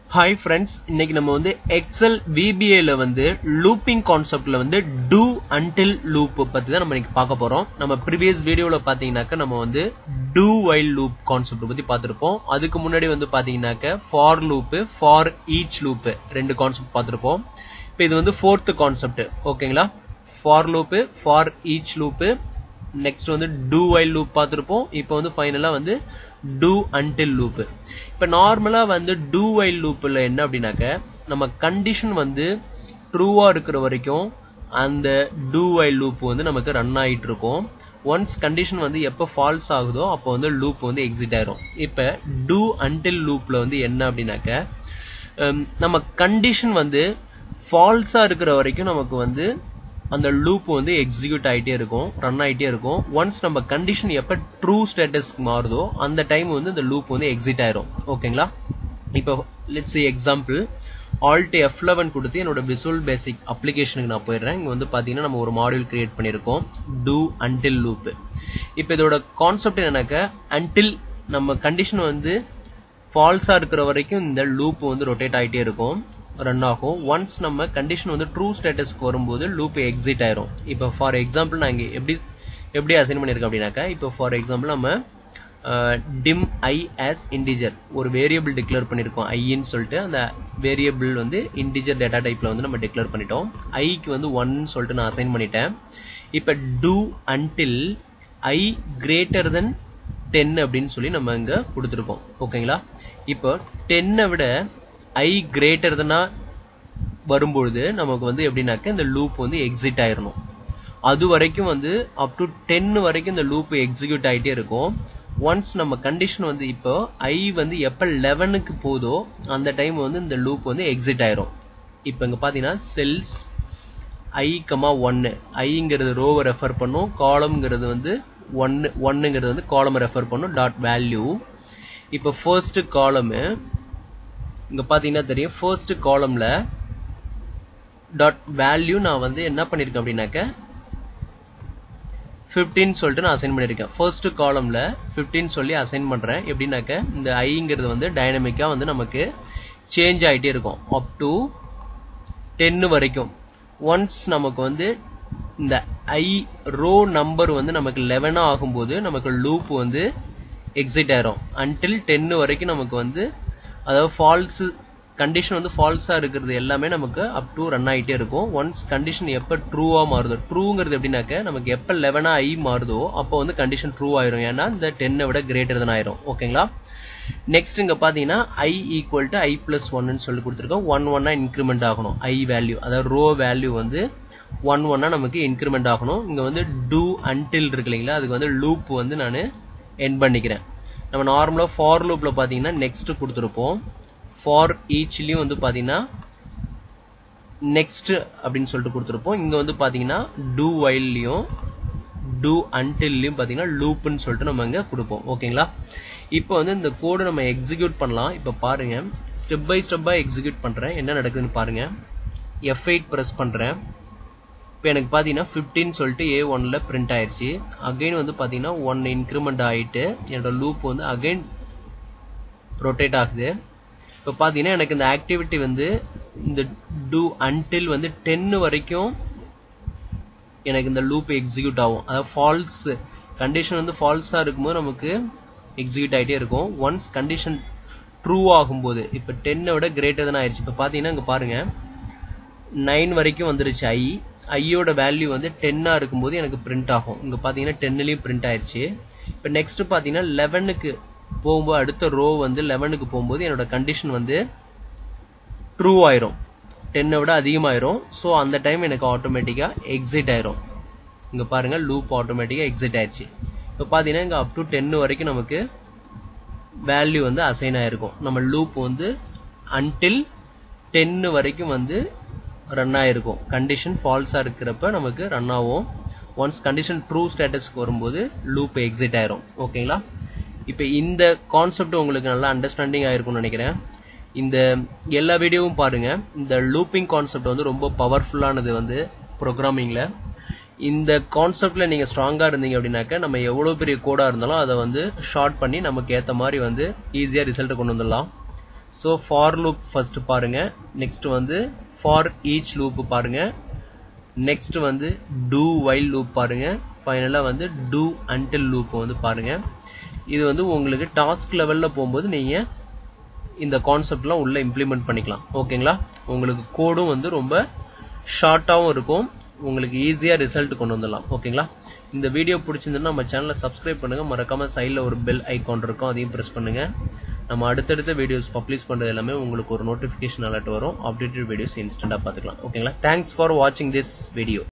hi friends இன்னைக்கு நம்ம வந்து எக்ஸல் விபிஏல வந்து லூப்பிங் கான்செப்ட்ல வந்து டூ அன்டில் லூப் பத்தி தான் நம்ம இன்னைக்கு பார்க்க போறோம் நம்ம ப்ரீவியஸ் வீடியோல பாத்தீங்கன்னாக்க நம்ம வந்து டூ வைல் லூப் கான்செப்ட் பத்தி பார்த்திருப்போம் அதுக்கு முன்னாடி வந்து பாத்தீங்கன்னாக்க for loop for each loop ரெண்டு கான்செப்ட் பார்த்திருப்போம் இப்போ இது வந்து ஃபோர்த் கான்செப்ட் ஓகேங்களா for loop for each loop next வந்து டூ வைல் லூப் பார்த்திருப்போம் இப்போ வந்து ஃபைனலா வந்து டூ அன்டில் லூப் இப்ப நார்மலா வந்து டூ வைல் லூப்ல என்ன அப்படின்னாக்க நம்ம கண்டிஷன் வந்து ட்ரூவா இருக்கிற வரைக்கும் அந்த டூ வைல் லூப் வந்து நமக்கு ரன் ஆயிட்டு இருக்கும் ஒன்ஸ் கண்டிஷன் வந்து எப்போ ஃபால்ஸ் ஆகுதோ அப்போ வந்து லூப் வந்து எக்ஸிட் ஆயிரும் இப்ப டூ அன்டில் லூப்ல வந்து என்ன அப்படின்னாக்க ஹம், நம்ம கண்டிஷன் வந்து ஃபால்ஸா இருக்கிற வரைக்கும் நமக்கு வந்து அந்த லூப் வந்து எக்ஸிக்யூட் ஆயிட்டே இருக்கும் ரன் ஆயிட்டே இருக்கும் ஒன்ஸ் நம்ம கண்டிஷன் எப்ப ட்ரூ ஸ்டேட்டஸ்க்கு மாறுதோ அந்த டைம் வந்து இந்த லூப் வந்து எக்ஸிட் ஆயிரும் ஓகேங்களா இப்போ let's example alt F eleven கொடுத்து என்னோட விசுவல் பேசிக் அப்ளிகேஷனுக்கு நான் போயிடுறேன் இங்க வந்து பாத்தீங்கன்னா நம்ம ஒரு மாடியூல் கிரியேட் பண்ணியிருக்கோம் டூ அன்டில் லூப் இப்போ இதோட கான்செப்ட் என்னன்னாக்க அன்டில் நம்ம கண்டிஷன் வந்து ஃபால்ஸா இருக்கிற வரைக்கும் இந்த லூப் வந்து ரொட்டேட் ஆயிட்டே இருக்கும் ரன் ஆகும் ஒன்ஸ் நம்ம கண்டிஷன் வந்து ட்ரூ ஸ்டேட்டஸ்க்கு வரும்போது லூப் எக்ஸிட் ஆயிரும் இப்போ ஃபார் எக்ஸாம்பிள் நான் இங்க எப்படி எப்படி அசைன் பண்ணியிருக்கேன் அப்படின்னாக்கா இப்போ ஃபார் எக்ஸாம்பிள் நம்ம டிம் ஐ ஆஸ் இன்டிஜர் ஒரு வேரியபிள் டிக்ளேர் பண்ணியிருக்கோம் ஐன்னு சொல்லிட்டு அந்த வேரியபிள் வந்து இன்டிஜர் டேட்டா டைப்ல வந்து நம்ம டிக்ளேர் பண்ணிட்டோம் ஐக்கு வந்து ஒன்னு சொல்லிட்டு நான் அசைன் பண்ணிட்டேன் இப்போ do until I greater than ten அப்படின்னு சொல்லி நம்ம இங்க கொடுத்துருக்கோம் ஓகேங்களா இப்போ டென்னை விட ஐ கிரேட்டர் தனா வரும்பொழுது நமக்கு வந்து எப்படின்னாக்க இந்த லூப் வந்து எக்ஸிட் ஆயிரணும் அது வரைக்கும் வந்து அப் டு டென் வரைக்கும் இந்த லூப் எக்ஸிக்யூட் ஆயிட்டே இருக்கும் ஒன்ஸ் நம்ம கண்டிஷன் வந்து இப்போ ஐ வந்து எப்ப லெவனுக்கு போதோ அந்த டைம் வந்து இந்த லூப் வந்து எக்ஸிட் ஆயிரும் இப்போ இங்க பாத்தீங்கன்னா செல்ஸ் ஐ கமா ஒன்னு ஐங்கிறது ரோவை ரெஃபர் பண்ணும் காலம்ங்கிறது வந்து ஒன்னு ஒன்னுங்கிறது வந்து காலம் ரெஃபர் பண்ணும் டாட் வேல்யூ இப்போ ஃபர்ஸ்ட் காலம் இங்க பாத்தீங்கன்னா தெரியும் ஃபர்ஸ்ட் காலம்ல டாட் வேல்யூ நான் வந்து என்ன பண்ணிருக்கேன் அப்படின்னாக்க 15 சொல்லிட்டு நான் அசைன் பண்ணிருக்கேன் ஃபர்ஸ்ட் காலம்ல 15 சொல்லி அசைன் பண்றேன் எப்படின்னாக்க இந்த ஐங்கிறது வந்து டைனமிக்கா வந்து நமக்கு சேஞ்ச் ஆயிட்டே இருக்கும் அப் டு டென்னு வரைக்கும் ஒன்ஸ் நமக்கு வந்து இந்த ஐ ரோ நம்பர் வந்து நமக்கு லெவனா ஆகும்போது நமக்கு லூப் வந்து எக்ஸிட் ஆயிரும் அன்டில் டென்னு வரைக்கும் நமக்கு வந்து அதாவது ஃபால்ஸ் கண்டிஷன் வந்து ஃபால்ஸா இருக்கிறது எல்லாமே நமக்கு அப் டு ரன் ஆயிட்டே இருக்கும் ஒன்ஸ் கண்டிஷன் எப்ப ட்ரூவா மாறுதோ ட்ரூங்கிறது எப்படின்னாக்க நமக்கு எப்ப லெவனா ஐ மாறுதோ அப்போ வந்து கண்டிஷன் ட்ரூ ஆயிரும் ஏன்னா இந்த டென்னை விட கிரேட்டர் தான் ஆயிரும் ஓகேங்களா நெக்ஸ்ட் இங்க பாத்தீங்கன்னா I equal to I plus ஒன்னு சொல்லி கொடுத்துருக்கோம் ஒன் ஒன்னா இன்க்ரிமெண்ட் ஆகணும் ஐ வேல்யூ அதாவது ரோ வேல்யூ வந்து ஒன் ஒன்னா நமக்கு இன்க்ரிமெண்ட் ஆகணும் இங்க வந்து டூ அன்டில் இருக்கு இல்லைங்களா அதுக்கு வந்து லூப் வந்து நான் என் பண்ணிக்கிறேன் நம்ம நார்மலா ஃபார் லூப்ல பாத்தீங்கன்னா நெக்ஸ்ட் கொடுத்துருப்போம் ஃபார் ஈச்லயும் வந்து பாத்தீங்கன்னா நெக்ஸ்ட் அப்படின்னு சொல்லிட்டு கொடுத்துருப்போம் இங்க வந்து பாத்தீங்கன்னா டூ வைல்லையும் டூ அன்டில்லையும் பாத்தீங்கன்னா லூப்னு சொல்லிட்டு நம்ம இங்க கொடுப்போம் ஓகேங்களா இப்போ வந்து இந்த கோடு நம்ம எக்ஸிக்யூட் பண்ணலாம் இப்போ பாருங்க ஸ்டெப் பை ஸ்டெப்பா எக்ஸிக்யூட் பண்றேன் என்ன நடக்குதுன்னு பாருங்க எஃப் எயிட் ப்ரெஸ் பண்றேன் இப்போ எனக்கு பார்த்தீங்கன்னா ஃபிஃப்டின் சொல்லிட்டு ஏ ஒன்ல பிரிண்ட் ஆயிடுச்சு அகைன் வந்து பார்த்தீங்கன்னா ஒன் இன்க்ரிமெண்ட் ஆகிட்டு என்னோட லூப் வந்து அகைன் ரொட்டேட் ஆகுது இப்போ பார்த்தீங்கன்னா எனக்கு இந்த ஆக்டிவிட்டி வந்து இந்த டூ அன்டில் வந்து டென்னு வரைக்கும் எனக்கு இந்த லூப் எக்ஸிக்யூட் ஆகும் அதாவது ஃபால்ஸ் கண்டிஷன் வந்து ஃபால்ஸாக இருக்கும்போது நமக்கு எக்ஸிக்யூட் ஆகிட்டே இருக்கும் ஒன்ஸ் கண்டிஷன் ட்ரூ ஆகும்போது இப்போ டென்னை விட கிரேட்டர் தான் ஆயிடுச்சு இப்போ பார்த்தீங்கன்னா இங்கே பாருங்க நைன் வரைக்கும் வந்துருச்சு ஐ ஐயோட வேல்யூ வந்து டென்னா இருக்கும்போது எனக்கு பிரிண்ட் ஆகும் இங்க பாத்தீங்கன்னா டென்னுலயும் பிரிண்ட் ஆயிடுச்சு இப்போ நெக்ஸ்ட் பாத்தீங்கன்னா லெவனுக்கு போகும்போது அடுத்த ரோ வந்து லெவனுக்கு போகும்போது என்னோட கண்டிஷன் வந்து ட்ரூ ஆயிரும் டென்னை விட அதிகமாயிரும் ஸோ அந்த டைம் எனக்கு ஆட்டோமேட்டிக்கா எக்ஸிட் ஆயிரும் இங்க பாருங்க லூப் ஆட்டோமேட்டிக்கா எக்ஸிட் ஆயிடுச்சு இப்போ பாத்தீங்கன்னா இங்க அப் டு டென்னு வரைக்கும் நமக்கு வேல்யூ வந்து அசைன் ஆயிருக்கும் நம்ம லூப் வந்து அன்டில் டென்னு வரைக்கும் வந்து ரன் ஆயிருக்கும் கண்டிஷன் ஃபால்ஸா இருக்கிறப்ப நமக்கு ரன் ஆகும் ஒன்ஸ் கண்டிஷன் ட்ரூ ஸ்டேட்டஸ்க்கு வரும்போது லூப் எக்ஸிட் ஆயிரும் ஓகேங்களா இப்போ இந்த கான்செப்ட் உங்களுக்கு நல்லா அண்டர்ஸ்டாண்டிங் ஆயிருக்கும்னு நினைக்கிறேன் இந்த எல்லா வீடியோவும் பாருங்க இந்த லூப்பிங் கான்செப்ட் வந்து ரொம்ப பவர்ஃபுல்லானது வந்து ப்ரோக்ராமிங்ல இந்த கான்செப்ட்ல நீங்க ஸ்ட்ராங்கா இருந்தீங்க அப்படின்னாக்க நம்ம எவ்வளவு பெரிய கோடா இருந்தாலும் அதை வந்து ஷார்ட் பண்ணி நமக்கு ஏத்த மாதிரி வந்து ஈஸியா ரிசல்ட் கொண்டு வந்துடலாம் ஸோ ஃபார் லூப் ஃபர்ஸ்ட் பாருங்க நெக்ஸ்ட் வந்து ஃபார் ஈச் லூப் பாருங்க நெக்ஸ்ட் வந்து டூ வைல் லூப் பாருங்க ஃபைனலாக வந்து டூ அன்டில் லூப் வந்து பாருங்க இது வந்து உங்களுக்கு டாஸ்க் லெவலில் போகும்போது நீங்கள் இந்த கான்செப்ட்லாம் உள்ள இம்ப்ளிமெண்ட் பண்ணிக்கலாம் ஓகேங்களா உங்களுக்கு கோடும் வந்து ரொம்ப ஷார்ட்டாகவும் இருக்கும் உங்களுக்கு ஈஸியாக ரிசல்ட் கொண்டு வந்துடலாம் ஓகேங்களா இந்த வீடியோ பிடிச்சிருந்ததுன்னா நம்ம சேனலை சப்ஸ்கிரைப் பண்ணுங்க மறக்காம சைடில் ஒரு பெல் ஐக்கான் இருக்கும் அதையும் ப்ரெஸ் பண்ணுங்க நம்ம அடுத்தடுத்த வீடியோஸ் பப்ளிஷ் பண்ணுறது எல்லாமே உங்களுக்கு ஒரு நோட்டிஃபிகேஷன் அலர்ட் வரும் அப்டேட்டட் வீடியோஸ் இன்ஸ்டண்ட்டாக பார்த்துக்கலாம் ஓகேங்களா தேங்க்ஸ் ஃபார் வாட்சிங் திஸ் வீடியோ